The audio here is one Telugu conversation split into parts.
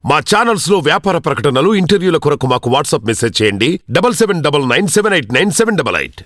మా ఛానల్స్ లో వ్యాపార ప్రకటనలు ఇంటర్వ్యూల కొరకు మాకు వాట్సాప్ మెసేజ్ చేయండి double seven double nine seven eight nine seven double eight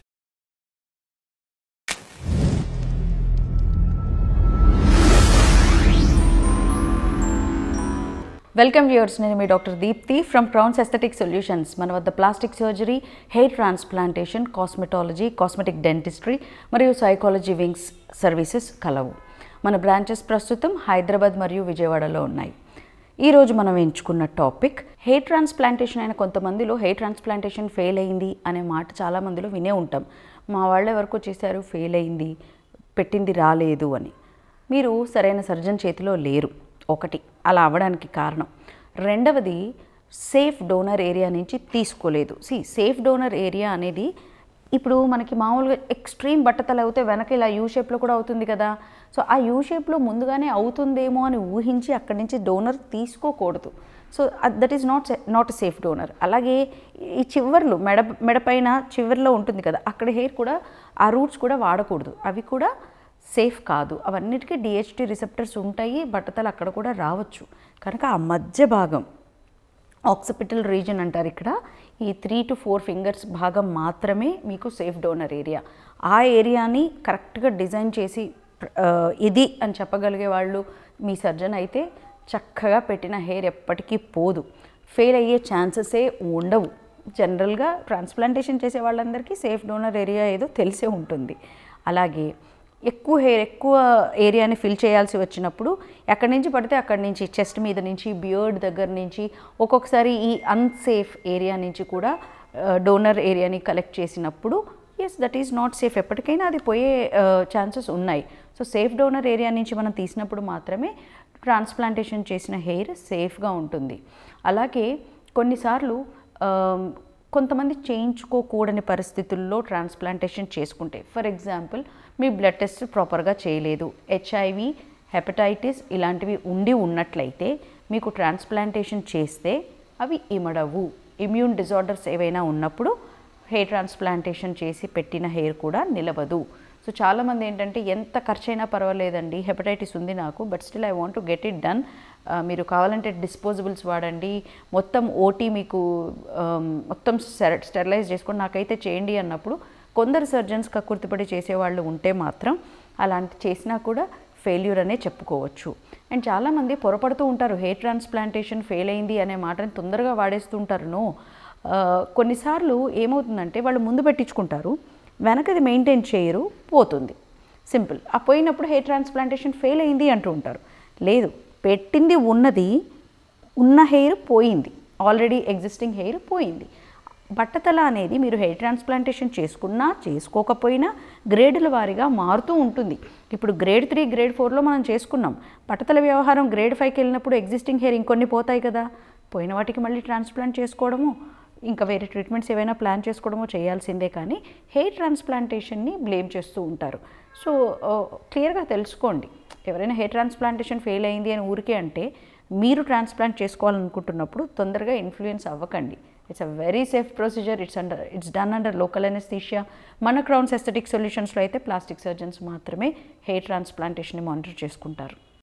welcome viewers నేను మీ doctor Deepthi from Crowns aesthetic solutions మన వద్ద plastic surgery hair transplantation cosmetology cosmetic dentistry మరియు సైకాలజీ వింగ్స్ సర్వీసెస్ కలవు మన బ్రాంచెస్ ప్రస్తుతం హైదరాబాద్ మరియు విజయవాడలో ఉన్నాయి ఈరోజు మనం ఎంచుకున్న టాపిక్ హెయిర్ ట్రాన్స్ప్లాంటేషన్ అయిన కొంతమందిలో హెయిర్ ట్రాన్స్ప్లాంటేషన్ ఫెయిల్ అయింది అనే మాట చాలామందిలో వినే ఉంటాం మా వాళ్ళ వరకు చేశారు ఫెయిల్ అయింది పెట్టింది రాలేదు అని మీరు సరైన సర్జన్ చేతిలో లేరు ఒకటి అలా అవ్వడానికి కారణం రెండవది సేఫ్ డోనర్ ఏరియా నుంచి తీసుకోలేదు సి సేఫ్ డోనర్ ఏరియా అనేది ఇప్పుడు మనకి మామూలుగా ఎక్స్ట్రీమ్ బట్టతలు అవుతే వెనక ఇలా యూ షేప్లో కూడా అవుతుంది కదా సో ఆ యూ షేప్లో ముందుగానే అవుతుందేమో అని ఊహించి అక్కడి నుంచి డోనర్ తీసుకోకూడదు so that is not not safe donor అలాగే ఈ చివర్లు మెడ మెడపైన చివర్లో ఉంటుంది కదా అక్కడ హెయిర్ కూడా ఆ రూట్స్ కూడా వాడకూడదు అవి కూడా సేఫ్ కాదు అవన్నిటికీ డిహెచ్టీ రిసెప్టర్స్ ఉంటాయి బట్టతలు అక్కడ కూడా రావచ్చు కనుక ఆ మధ్య భాగం ఆక్సిపిటల్ రీజన్ అంటారు ఇక్కడ ఈ త్రీ టు ఫోర్ ఫింగర్స్ భాగం మాత్రమే మీకు సేఫ్ డోనర్ ఏరియా ఆ ఏరియాని కరెక్ట్గా డిజైన్ చేసి ఆ, ఇది అని చెప్పగలిగే వాళ్ళు మీ సర్జన్ అయితే చక్కగా పెట్టిన హెయిర్ ఎప్పటికీ పోదు ఫెయిల్ అయ్యే ఛాన్సెసే ఉండవు జనరల్గా ట్రాన్స్ప్లాంటేషన్ చేసే వాళ్ళందరికీ సేఫ్ డోనర్ ఏరియా ఏదో తెలిసే ఉంటుంది అలాగే ఎక్కువ హెయిర్ ఎక్కువ ఏరియాని ఫిల్ చేయాల్సి వచ్చినప్పుడు ఎక్కడి నుంచి పడితే అక్కడి నుంచి చెస్ట్ మీద నుంచి బియర్డ్ దగ్గర నుంచి ఒక్కొక్కసారి ఈ అన్సేఫ్ ఏరియా నుంచి కూడా డోనర్ ఏరియాని కలెక్ట్ చేసినప్పుడు yes that is not safe ఎప్పటికైనా అది పోయే ఛాన్సెస్ ఉన్నాయి సో సేఫ్ డోనర్ ఏరియా నుంచి మనం తీసినప్పుడు మాత్రమే ట్రాన్స్ప్లాంటేషన్ చేసిన హెయిర్ సేఫ్గా ఉంటుంది అలాగే కొన్నిసార్లు ఆమ్, కొంతమంది చేయించుకోకూడని పరిస్థితుల్లో ట్రాన్స్ప్లాంటేషన్ చేసుకుంటే ఫర్ ఎగ్జాంపుల్ మీ బ్లడ్ టెస్ట్ ప్రాపర్గా చేయలేదు హెచ్ఐవి హెపటైటిస్ ఇలాంటివి ఉండి ఉన్నట్లయితే మీకు ట్రాన్స్ప్లాంటేషన్ చేస్తే అవి ఇమడవు ఇమ్యూన్ డిజార్డర్స్ ఏవైనా ఉన్నప్పుడు హెయిర్ ట్రాన్స్ప్లాంటేషన్ చేసి పెట్టిన హెయిర్ కూడా నిలవదు సో చాలామంది ఏంటంటే ఎంత ఖర్చైనా పర్వాలేదండి హెపటైటిస్ ఉంది నాకు but still I want to get it done మీరు కావాలంటే డిస్పోజబుల్స్ వాడండి మొత్తం ఓటీ మీకు ఆమ్, మొత్తం స్టెర- స్టెరిలైజ్ చేసుకొని నాకైతే చేయండి అన్నప్పుడు కొందరు సర్జన్స్ కక్కుర్తిపడి చేసేవాళ్ళు ఉంటే మాత్రం అలాంటి చేసినా కూడా ఫెయిల్యూర్ అనే చెప్పుకోవచ్చు అండ్ చాలామంది పొరపడుతూ ఉంటారు హెయిర్ ట్రాన్స్ప్లాంటేషన్ ఫెయిల్ అయింది అనే మాటని తొందరగా వాడేస్తూ ఉంటారు నో ఆ, కొన్నిసార్లు ఏమవుతుందంటే వాళ్ళు ముందు పెట్టించుకుంటారు వెనకది మెయింటైన్ చేయరు పోతుంది సింపుల్ ఆ పోయినప్పుడు హెయిర్ ట్రాన్స్ప్లాంటేషన్ ఫెయిల్ అయింది అంటూ ఉంటారు లేదు పెట్టింది ఉన్నది ఉన్న హెయిర్ పోయింది ఆల్రెడీ ఎగ్జిస్టింగ్ హెయిర్ పోయింది బట్టతల అనేది మీరు హెయిర్ ట్రాన్స్ప్లాంటేషన్ చేసుకున్నా చేసుకోకపోయినా గ్రేడుల వారీగా మారుతూ ఉంటుంది ఇప్పుడు గ్రేడ్ త్రీ గ్రేడ్ ఫోర్లో మనం చేసుకున్నాం బట్టతల వ్యవహారం గ్రేడ్ ఫైవ్కి వెళ్ళినప్పుడు ఎగ్జిస్టింగ్ హెయిర్ ఇంకొన్ని పోతాయి కదా పోయిన వాటికి మళ్ళీ ట్రాన్స్ప్లాంట్ చేసుకోవడము ఇంకా వేరే ట్రీట్మెంట్స్ ఏవైనా ప్లాన్ చేసుకోవడమో చేయాల్సిందే కానీ హెయిర్ ట్రాన్స్ప్లాంటేషన్ని బ్లేమ్ చేస్తూ ఉంటారు సో క్లియర్గా తెలుసుకోండి ఎవరైనా హెయిర్ ట్రాన్స్ప్లాంటేషన్ ఫెయిల్ అయింది అని ఊరికే అంటే మీరు ట్రాన్స్ప్లాంట్ చేసుకోవాలనుకుంటున్నప్పుడు తొందరగా ఇన్ఫ్లుయెన్స్ అవ్వకండి it's a very safe procedure it's under it's done under local anaesthesia మన క్రౌన్స్ ఎస్థెటిక్ సొల్యూషన్స్లో అయితే ప్లాస్టిక్ సర్జన్స్ మాత్రమే హెయిర్ ట్రాన్స్ప్లాంటేషన్ని మానిటర్ చేసుకుంటారు